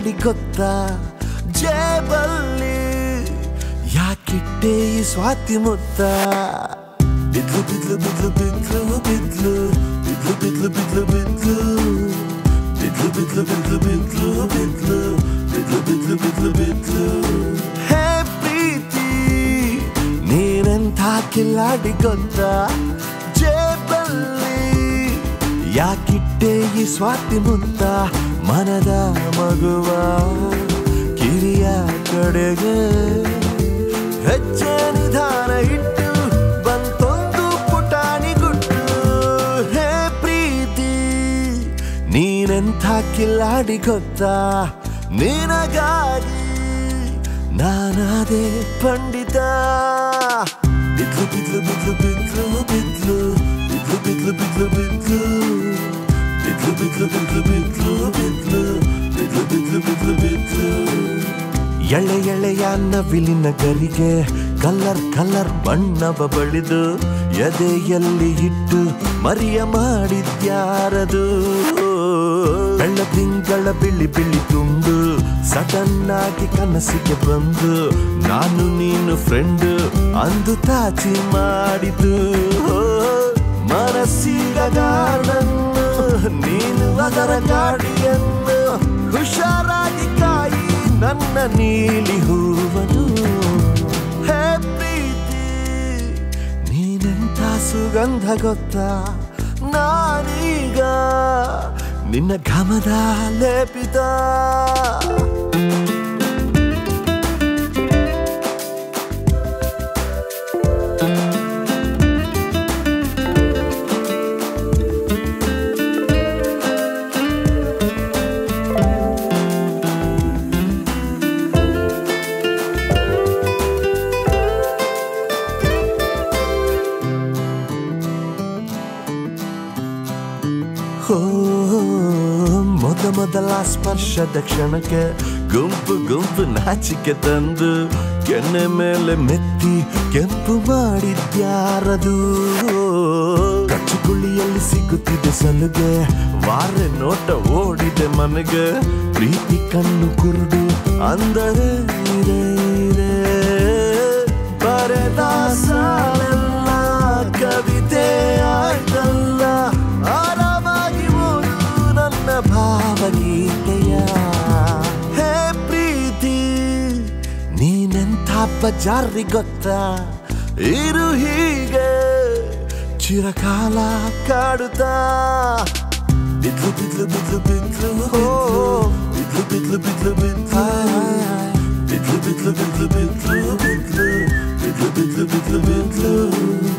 ಕಿಲಾಡಿ ಗೊತ್ತಾ ಜೇಬಲ್ಲಿ ಯಾಕಿಟ್ಟೆ ಈ ಸ್ವಾತಿ ಮುತ್ತ ಬಿದ್ಲು ಬಿದ್ಲು ಬಿದ್ಲು ಬಿದ್ಲು ಬಿದ್ಲು ಬಿದ್ಲು ಬಿದ್ಲು ಬಿದ್ಲು ಬಿದ್ಲು ಬಿದ್ಲು ಬಿದ್ಲು ಬಿದ್ಲು ಬಿದ್ಲು ಬಿದ್ಲು ಬಿದ್ಲು ಬಿದ್ಲು ಬಿದ್ಲು ಹೇ ಪ್ರೀತಿ ನೀನೆಂಥ ಕಿಲಾಡಿ ಗೊತ್ತಾ ಜೇಬಲ್ಲಿ ಯಾಕಿಟ್ಟೆ ಈ ಸ್ವಾತಿ ಮುತ್ತ ಮನದ ಮಗುವ ಕಿರಿಯ ಕಡೆಗೆ ಹೆಜ್ಜೆ ನಿಧಾನ ಇಟ್ಟು ಬಂತೊಂದು ಪುಟಾಣಿ ಗುಟ್ಟು ಹೇ ಪ್ರೀತಿ ನೀನೆಂಥ ಕಿಲಾಡಿ ಗೊತ್ತಾ ನಿನಗಾಗಿ ನಾನಾದೆ ಪಂಡಿತ ಬಿದ್ಲು ಬಿದ್ಲು ಬಿದ್ಲು ಬಿದ್ಲು ಬಿದ್ಲು ಬಿದ್ಲು ಬಿದ್ಲು ಬಿದ್ಲು ಬಿದ್ಲು ಬಿದ್ಲು ಬಿದ್ಲು ಬಿದ್ಲು ಬಿದ್ಲು ಬಿದ್ಲು ಬಿದ್ಲು ಬಿದ್ಲು ಬಿದ್ಲು ಎಳೆ ಎಳೆಯ ನವಿಲಿನ ಗರಿಗೆ ಕಲರ್ ಕಲರ್ ಬಣ್ಣವ ಬಳಿದು ಎದೆಯಲ್ಲಿ ಇಟ್ಟು ಮರಿಯ ಮಾಡಿದ್ಯಾರದು ಬೆಳ್ಳ ತಿಂಗಳ ಬಿಳಿ ಬಿಳಿ ತುಂಡು ಸಡನ್ ಆಗಿ ಕನಸಿಗೆ ಬಂದು ನಾನು ನೀನು ಫ್ರೆಂಡ್ ಅಂದು ತಾಚಿ ಮಾಡಿದ್ದು ಮನಸ್ಸಿಗ ಗಾರ್ಡನ್ನು ನೀನು ಅದರ ಗಾಡಿಯನ್ನು ಹುಷಾರಾಗಿ ಕಾಯಿ ನನ್ನ ನೀಲಿ ಹೂವನು ಹೇ ಪ್ರೀತಿ ನೀನೆಂಥ ಸುಗಂಧ ಗೊತ್ತಾ ನಾನೀಗ ನಿನ್ನ ಘಮದ ಲೇಪಿತ ಹೋ ಮೊದ ಮೊದಲ ಸ್ಪರ್ಶದ ಕ್ಷಣಕ್ಕೆ ಗುಂಪು ಗುಂಪು ನಾಚಿಕೆ ತಂದು ಕೆನ್ನೆ ಮೇಲೆ ಮೆತ್ತಿ ಕೆಂಪು ಮಾಡಿದ್ಯಾರದು ಕಚ್ಚುಗುಳಿಯಲ್ಲಿ ಸಿಗುತ್ತಿದೆ ಸಲುಗೆ ವಾರೆ ನೋಟ ಓಡಿದೆ ಮನಗೆ ಪ್ರೀತಿ ಕಣ್ಣು ಕುರುಡು ಅಂದರೆ ಇರೆ ಇರೆ ಬರೆದ ಸಾಲೆಲ್ಲ ಕವಿತೆ ಆಯ್ತಲ್ಲ ಆರಾಮಾಗಿ ಓದು ನನ್ನ ಭಾವಗೀತೆಯ ಹೇ ಪ್ರೀತಿ ನೀನೆಂಥ ಬಜಾರಿ ಗೊತ್ತಾ ಇರು ಹೀಗೆ ಚಿರಕಾಲ ಕಾಡುತ್ತಾ ಬಿದ್ಲು ಬಿದ್ಲು ಬಿದ್ಲು ಬಿದ್ಲು ಬಿದ್ಲು ಬಿದ್ಲು ಬಿದ್ಲು ಬಿದ್ಲು ಬಿದ್ಲು ಬಿದ್ಲು ಬಿದ್ಲು ಬಿದ್ಲು ಬಿದ್ಲು ಬಿದ್ಲು ಬಿದ್ಲು ಬಿದ್ಲು ಬಿದ್ಲು